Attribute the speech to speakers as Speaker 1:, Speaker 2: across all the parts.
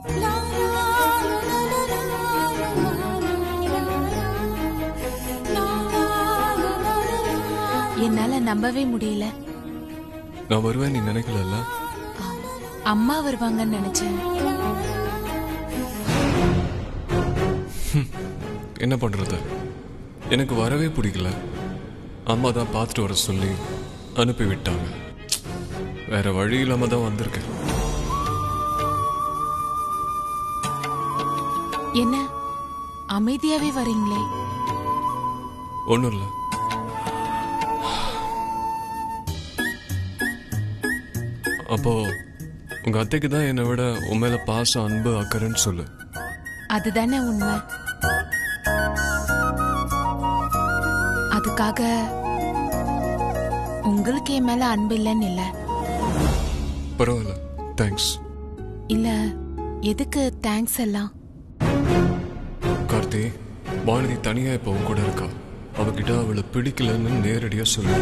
Speaker 1: என்னால நம்பவே முடியல
Speaker 2: நான் வருவேன் நீ நினைக்கலல்ல
Speaker 1: அம்மா வருவாங்கன்னு நினைச்சேன்
Speaker 2: என்ன பண்றது எனக்கு வரவே பிடிக்கல அம்மா தான் பார்த்துட்டு வர சொல்லி அனுப்பி விட்டாங்க வேற வழி இல்லாம தான் வந்திருக்கேன்
Speaker 1: என்ன அமைதியாவே வரீங்களே
Speaker 2: ஒன்றும் இல்லை அப்போ உங்க அத்தைக்கு தான் என்னை விட உன் மேல பாசம் அன்பு அக்கறைன்னு சொல்லு
Speaker 1: அதுதானே உண்மை அதுக்காக உங்களுக்கு என் மேல அன்பு இல்லைன்னு இல்ல
Speaker 2: பரவாயில்ல தேங்க்ஸ்
Speaker 1: இல்ல எதுக்கு தேங்க்ஸ் எல்லாம்
Speaker 2: கார்த்தி வானதி தனியா இப்போ உன் கூட இருக்கா அவகிட்ட அவளை பிடிக்கலன்னு நேரடியா சொல்லு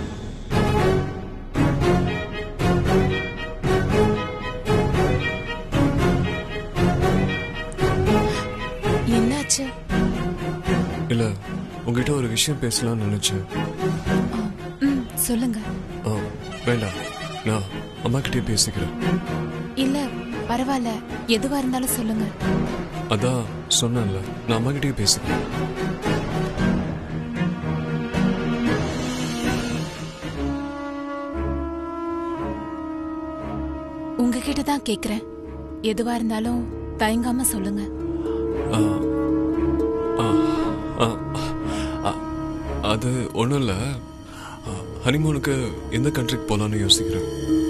Speaker 1: என்னாச்சு
Speaker 2: இல்ல உங்ககிட்ட ஒரு விஷயம் பேசலாம்னு நினைச்சேன்
Speaker 1: ஆ, ம் சொல்லுங்க
Speaker 2: ஆ, வேண்டாம் நான் அம்மா கிட்டே பேசிக்கிறேன்
Speaker 1: இல்ல பரவாயில்ல எதுவா இருந்தாலும் சொல்லுங்க
Speaker 2: அதான் சொன்னேன்ல நான் அம்மா கிட்டே பேசிக்கிறேன்
Speaker 1: உங்ககிட்ட தான் கேக்குறேன் எதுவா இருந்தாலும் தயங்காம சொல்லுங்க
Speaker 2: ஆ, ஆ, ஆ, ஆ, அது ஒன்றும் இல்லை ஹனிமூனுக்கு எந்த கண்ட்ரிக்கு போகலான்னு யோசிக்கிறேன்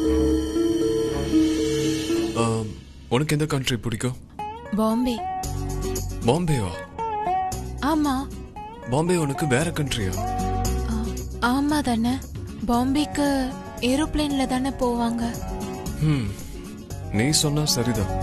Speaker 2: ஆ, உனக்கு எந்த கண்ட்ரி பிடிக்கும்
Speaker 1: பாம்பே
Speaker 2: பாம்பேவா
Speaker 1: ஆமா
Speaker 2: பாம்பே உனக்கு வேற கண்ட்ரியா
Speaker 1: ஆ, ஆமா தானே பாம்பேக்கு ஏரோப்ளேன்ல தானே போவாங்க
Speaker 2: ம் நீ சொன்னா சரிதான்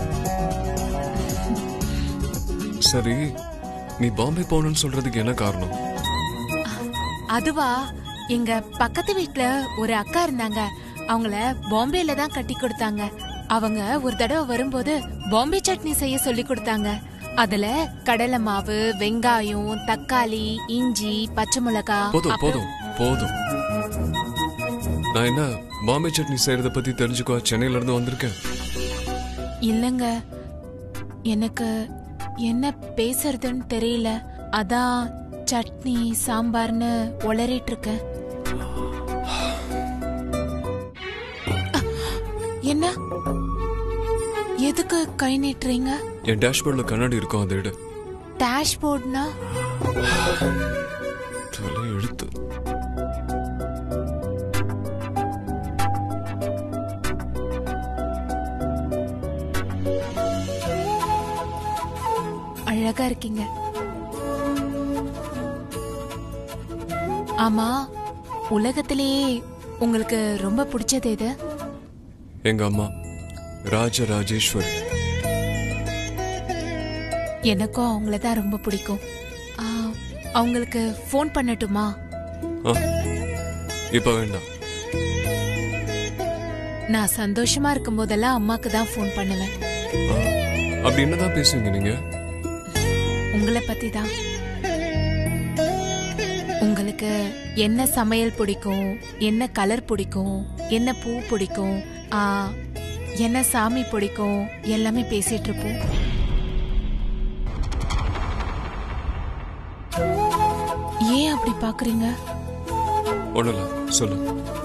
Speaker 2: சரி நீ பாம்பே போகணும்னு சொல்றதுக்கு என்ன காரணம்
Speaker 1: அதுவா எங்க பக்கத்து வீட்ல ஒரு அக்கா இருந்தாங்க அவங்கள பாம்பேல தான் கட்டி கொடுத்தாங்க அவங்க ஒரு தடவை வரும்போது பாம்பே சட்னி செய்ய சொல்லி கொடுத்தாங்க அதுல கடலை மாவு வெங்காயம் தக்காளி இஞ்சி பச்சை மிளகாய்
Speaker 2: போதும்
Speaker 1: அப்புறம்-
Speaker 2: போதும் போதும் நான் என்ன பாம்பே சட்னி செய்யறத பத்தி தெரிஞ்சுக்கோ சென்னையில இருந்து வந்திருக்கேன்
Speaker 1: இல்லங்க எனக்கு என்ன பேசுறதுன்னு தெரியல அதான் சட்னி சாம்பார்னு உளறிட்டு இருக்கேன் அ, என்ன எதுக்கு கை நீட்டுறீங்க
Speaker 2: என் டேஷ்போர்ட்ல கண்ணாடி இருக்கும் அதை எடு
Speaker 1: டேஷ்போர்ட்னா
Speaker 2: தலை எழுத்து
Speaker 1: அழகா இருக்கீங்க ஆமா உலகத்திலேயே உங்களுக்கு ரொம்ப பிடிச்சது எது
Speaker 2: எங்க அம்மா ராஜராஜேஸ்வரி
Speaker 1: எனக்கும் அவங்கள தான் ரொம்ப பிடிக்கும் ஆ, அவங்களுக்கு ஃபோன் பண்ணட்டுமா
Speaker 2: ஆ, இப்ப வேண்டாம்
Speaker 1: நான் சந்தோஷமா இருக்கும் போதெல்லாம் அம்மாக்கு தான் ஃபோன் பண்ணுவேன்
Speaker 2: ஆ, அப்படி என்னதான் பேசுவீங்க நீங்க
Speaker 1: உங்களை பத்தி தான் உங்களுக்கு என்ன சமையல் பிடிக்கும் என்ன கலர் பிடிக்கும் என்ன பூ பிடிக்கும் ஆ, என்ன சாமி பிடிக்கும் எல்லாமே பேசிட்டு இருப்போம் ஏன் அப்படி பாக்குறீங்க
Speaker 2: ஒண்ணும் இல்ல சொல்லு